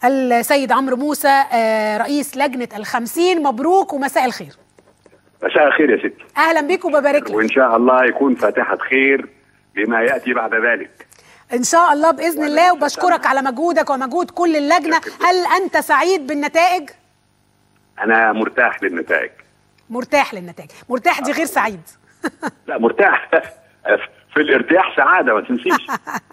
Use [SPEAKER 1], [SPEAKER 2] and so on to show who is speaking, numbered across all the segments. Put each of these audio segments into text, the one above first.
[SPEAKER 1] السيد عمرو موسى آه، رئيس لجنة الخمسين مبروك ومساء الخير
[SPEAKER 2] مساء الخير يا ستي
[SPEAKER 1] أهلا بك وببارك لك
[SPEAKER 2] وان شاء الله يكون فاتحه خير بما ياتي بعد ذلك
[SPEAKER 1] إن شاء الله بإذن الله وبشكرك على مجهودك ومجهود كل اللجنة هل أنت سعيد بالنتائج؟
[SPEAKER 2] انا مرتاح للنتائج
[SPEAKER 1] مرتاح للنتائج مرتاح دي غير سعيد
[SPEAKER 2] لا مرتاح في الارتياح سعاده ما تنسيش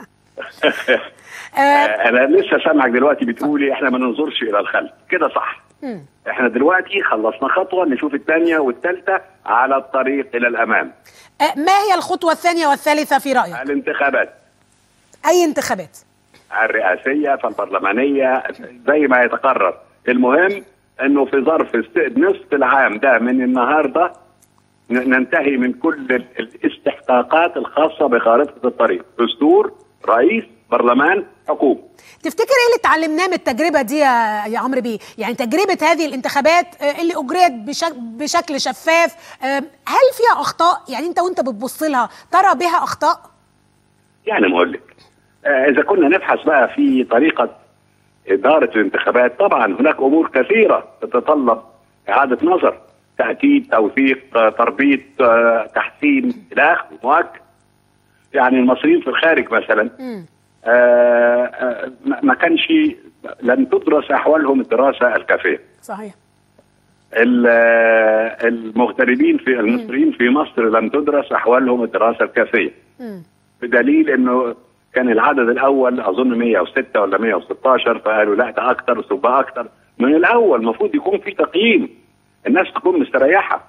[SPEAKER 1] آه،
[SPEAKER 2] انا لسه سامعك دلوقتي بتقولي احنا ما ننظرش الى الخلف كده صح احنا دلوقتي خلصنا خطوه نشوف الثانيه والثالثه على الطريق الى الامام
[SPEAKER 1] آه، ما هي الخطوة الثانية والثالثة في رأيك؟
[SPEAKER 2] الانتخابات
[SPEAKER 1] أي انتخابات؟
[SPEAKER 2] الرئاسيه فالبرلمانيه زي ما يتقرر المهم انه في ظرف الس- نصف العام ده من النهارده ن- ننتهي من كل ال- الاستحقاقات الخاصه بخارطه الطريق دستور رئيس برلمان حكومه
[SPEAKER 1] تفتكر ايه اللي اتعلمناه من التجربه دي يا يا عمرو بيه؟ يعني تجربه هذه الانتخابات آه، اللي اجريت بشك بشكل شفاف آه، هل فيها اخطاء؟ يعني انت وانت بتبص لها ترى بها اخطاء؟
[SPEAKER 2] يعني ما اقول لك آه، اذا كنا نبحث بقى في طريقه اداره الانتخابات طبعا هناك امور كثيره تتطلب اعاده نظر تاكيد توثيق آه، تربيط آه، تحسين الى اخره مؤكد يعني المصريين في الخارج مثلا
[SPEAKER 1] مم.
[SPEAKER 2] آه، آه، ما ما كانش لم تدرس احوالهم الدراسه الكافيه
[SPEAKER 1] صحيح
[SPEAKER 2] ال- آه، المغتربين في المصريين في مصر لم تدرس احوالهم الدراسه الكافيه
[SPEAKER 1] مم.
[SPEAKER 2] بدليل انه كان العدد الاول اظن 106 ولا 116 فقالوا لا ده اكتر تبقى اكتر من الاول المفروض يكون في تقييم الناس تكون مستريحه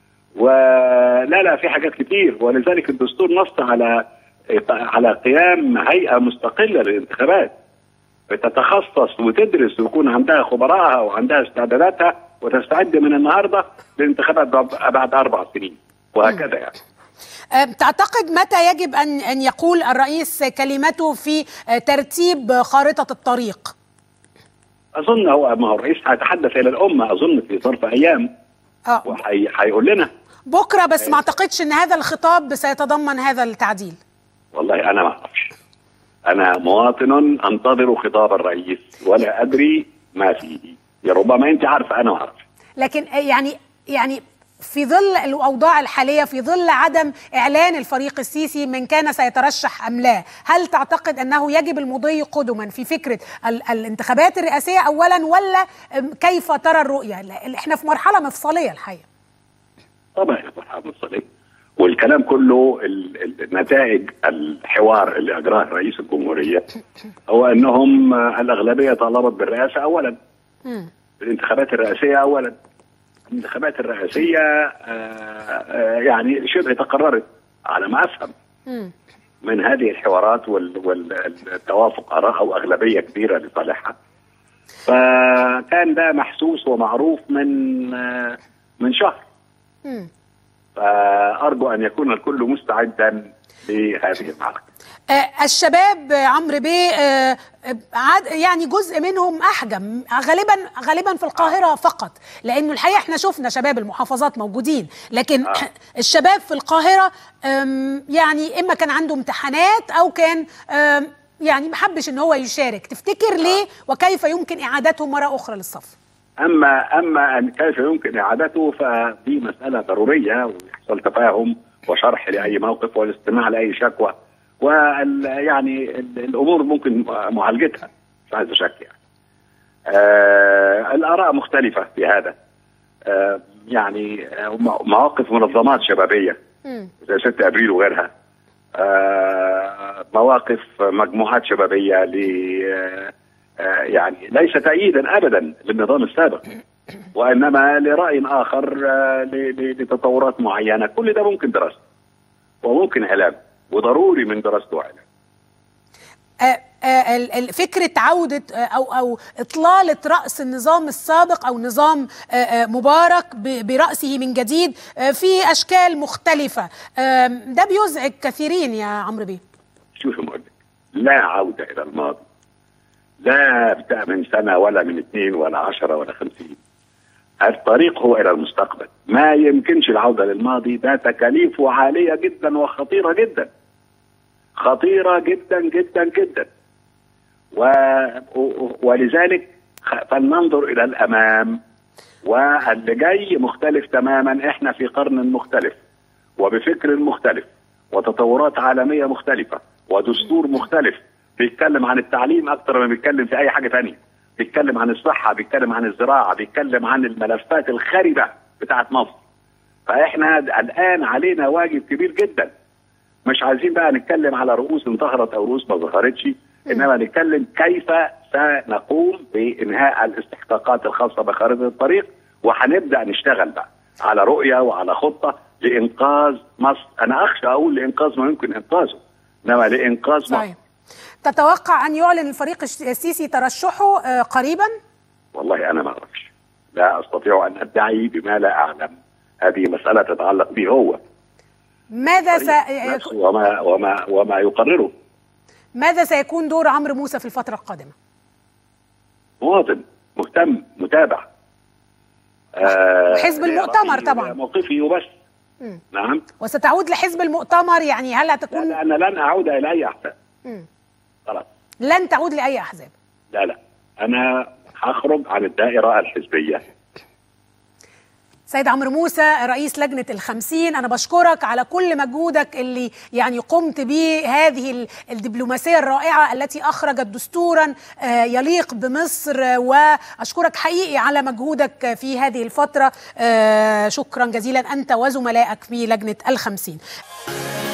[SPEAKER 2] ولا لا في حاجات كتير ولذلك الدستور نص على على قيام هيئه مستقله للانتخابات بتتخصص وتدرس ويكون عندها خبراءها وعندها استعداداتها وتستعد من النهارده للانتخابات بعد- بعد اربع سنين وهكذا يعني
[SPEAKER 1] آه، تعتقد متى يجب ان ان يقول الرئيس كلمته في آه، ترتيب خارطه الطريق؟
[SPEAKER 2] اظن هو ما هو الرئيس هيتحدث الى الامه اظن في ظرف ايام
[SPEAKER 1] اه
[SPEAKER 2] وهيقول لنا
[SPEAKER 1] بكره بس ما اعتقدش ان هذا الخطاب سيتضمن هذا التعديل.
[SPEAKER 2] والله انا ما اعرفش انا مواطن انتظر خطاب الرئيس ولا ادري ما فيه يا ربما انت عارفه انا ما اعرف
[SPEAKER 1] لكن يعني يعني في ظل الاوضاع الحاليه في ظل عدم اعلان الفريق السيسي من كان سيترشح ام لا، هل تعتقد انه يجب المضي قدما في فكره ال- الانتخابات الرئاسيه اولا ولا أم، كيف ترى الرؤيه؟ لا، احنا في مرحله مفصليه الحقيقه.
[SPEAKER 2] طبعا يا مرحبا بالصديق والكلام كله ال- ال- النتائج الحوار اللي اجراه رئيس الجمهوريه هو انهم آه، الاغلبيه طالبت بالرئاسه اولا
[SPEAKER 1] مم.
[SPEAKER 2] الانتخابات الرئاسيه اولا الانتخابات الرئاسيه آه، آه، يعني شبه تقررت على ما افهم
[SPEAKER 1] مم.
[SPEAKER 2] من هذه الحوارات والتوافق اراء او اغلبيه كبيره لصالحها فكان ده محسوس ومعروف من آه، من شهر
[SPEAKER 1] مم.
[SPEAKER 2] فارجو ان يكون الكل مستعدا لهذه المعركه
[SPEAKER 1] آه، الشباب آه، عمرو بيه آه، آه، عاد يعني جزء منهم احجم غالبا غالبا في القاهره فقط لانه الحقيقه احنا شفنا شباب المحافظات موجودين لكن
[SPEAKER 2] آه.
[SPEAKER 1] الشباب في القاهره آم، يعني اما كان عنده امتحانات او كان آم، يعني ما حبش ان هو يشارك تفتكر ليه وكيف يمكن اعادتهم مره اخرى للصف
[SPEAKER 2] اما اما ان كيف يمكن اعادته فدي مساله ضروريه ويحصل تفاهم وشرح لاي موقف والاستماع لاي شكوى وال يعني ال- الامور ممكن معالجتها مش عايز شك يعني. آه الاراء مختلفه في هذا آه يعني آه، مو- مواقف منظمات شبابيه
[SPEAKER 1] مم.
[SPEAKER 2] زي 6 ابريل وغيرها آه، مواقف مجموعات شبابيه ل آه، آه، يعني ليس تأييدا ابدا للنظام السابق وانما لراي اخر آه، ل- ل- لتطورات معينه كل ده ممكن دراسته وممكن علاجه وضروري من دراسته وعلاجه
[SPEAKER 1] آه، آه، ال- ال- فكرة عودة آه، أو أو إطلالة رأس النظام السابق أو نظام آه، آه، مبارك ب- برأسه من جديد آه، في أشكال مختلفة آم، ده بيزعج كثيرين يا عمرو بيه
[SPEAKER 2] شوف يا مؤلف لا عوده الى الماضي لا بتاع من سنه ولا من اثنين ولا عشرة ولا خمسين الطريق هو الى المستقبل ما يمكنش العوده للماضي ده تكاليفه عاليه جدا وخطيره جدا خطيره جدا جدا جدا و... و- ولذلك خ- فلننظر الى الامام واللي جاي مختلف تماما احنا في قرن مختلف وبفكر مختلف وتطورات عالميه مختلفه ودستور مختلف بيتكلم عن التعليم اكتر ما بيتكلم في اي حاجه تانية بيتكلم عن الصحه بيتكلم عن الزراعه بيتكلم عن الملفات الخربه بتاعت مصر فاحنا الان علينا واجب كبير جدا مش عايزين بقى نتكلم على رؤوس انتهرت او رؤوس ما ظهرتش انما نتكلم كيف سنقوم بانهاء الاستحقاقات الخاصه بخارطه الطريق وهنبدا نشتغل بقى على رؤيه وعلى خطه لانقاذ مصر انا اخشى اقول لانقاذ ما يمكن انقاذه انما لانقاذ مصر
[SPEAKER 1] صحيح تتوقع ان يعلن الفريق الش- السيسي ترشحه آه، قريبا
[SPEAKER 2] والله انا ما اعرفش لا استطيع ان ادعي بما لا اعلم هذه مساله تتعلق به هو
[SPEAKER 1] ماذا س...
[SPEAKER 2] نفسه وما وما وما يقرره
[SPEAKER 1] ماذا سيكون دور عمرو موسى في الفتره القادمه
[SPEAKER 2] مواطن مهتم متابع آه
[SPEAKER 1] وحزب المؤتمر
[SPEAKER 2] رأيي
[SPEAKER 1] طبعا.
[SPEAKER 2] موقفي وبس
[SPEAKER 1] مم.
[SPEAKER 2] نعم
[SPEAKER 1] وستعود لحزب المؤتمر يعني هل
[SPEAKER 2] لا
[SPEAKER 1] هتكون
[SPEAKER 2] لا انا لن اعود الى اي احزاب
[SPEAKER 1] مم.
[SPEAKER 2] خلاص
[SPEAKER 1] لن تعود لاي احزاب
[SPEAKER 2] لا لا انا هخرج عن الدائره الحزبيه
[SPEAKER 1] سيد عمرو موسى رئيس لجنة الخمسين أنا بشكرك على كل مجهودك اللي يعني قمت به هذه ال- الدبلوماسية الرائعة التي أخرجت دستورا آه، يليق بمصر آه، وأشكرك حقيقي على مجهودك في هذه الفترة آه، شكرا جزيلا أنت وزملائك في لجنة الخمسين